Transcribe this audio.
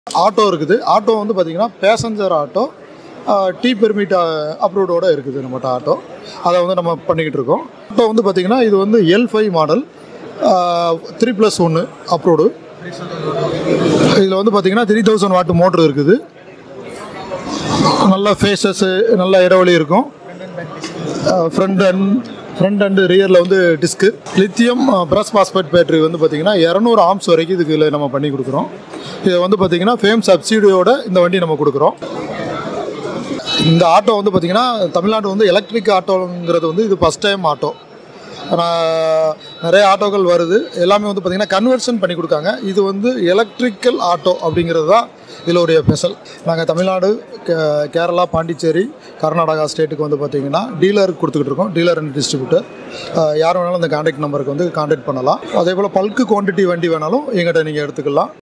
auto இருக்குது auto வந்து பார்த்திங்கன்னா பேசஞ்சர் ஆட்டோ டி பெர்மிட் அப்ரூவோட இருக்குது நம்மகிட்ட ஆட்டோ அதை வந்து நம்ம பண்ணிக்கிட்டு இருக்கோம் ஆட்டோ வந்து பார்த்திங்கன்னா இது வந்து L five model three plus ஒன்று அப்ரூவ்டு இதில் வந்து பார்த்திங்கன்னா த்ரீ தௌசண்ட் வாட் மோட்ரு இருக்குது நல்ல ஃபேஸஸ்ஸு நல்ல இடைவெளி இருக்கும் ஃப்ரண்ட் அண்ட் ஃப்ரண்ட் அண்டு ரியரில் வந்து disc lithium ferrous phosphate battery வந்து பார்த்திங்கன்னா இரநூறு ஆம்ஸ் வரைக்கும் இதுக்கு இதுல நம்ம பண்ணி கொடுக்குறோம் இதை வந்து பார்த்திங்கன்னா ஃபேம் சப்சிடியோட இந்த வண்டி நம்ம கொடுக்குறோம் இந்த ஆட்டோ வந்து பார்த்திங்கன்னா தமிழ்நாடு வந்து எலக்ட்ரிக் ஆட்டோங்கிறது வந்து இது ஃபஸ்ட் டைம் ஆட்டோ நான் நிறைய ஆட்டோக்கள் வருது எல்லாமே வந்து பார்த்திங்கன்னா கன்வர்ஷன் பண்ணி கொடுக்காங்க இது வந்து எலக்ட்ரிக்கல் ஆட்டோ அப்படிங்கிறது தான் இதோடைய ஸ்பெஷல் நாங்கள் தமிழ்நாடு கே- கேரளா பாண்டிச்சேரி கர்நாடகா ஸ்டேட்டுக்கு வந்து பார்த்திங்கன்னா டீலர் கொடுத்துக்கிட்டு இருக்கோம் டீலர் அண்ட் டிஸ்ட்ரிபியூட்டர் யார் வேணாலும் இந்த கான்டாக்ட் நம்பருக்கு வந்து கான்டாக்ட் பண்ணலாம் அதே போல் பல்க்கு குவான்டிட்டி வண்டி வேணாலும் எங்கிட்ட நீங்கள் எடுத்துக்கலாம்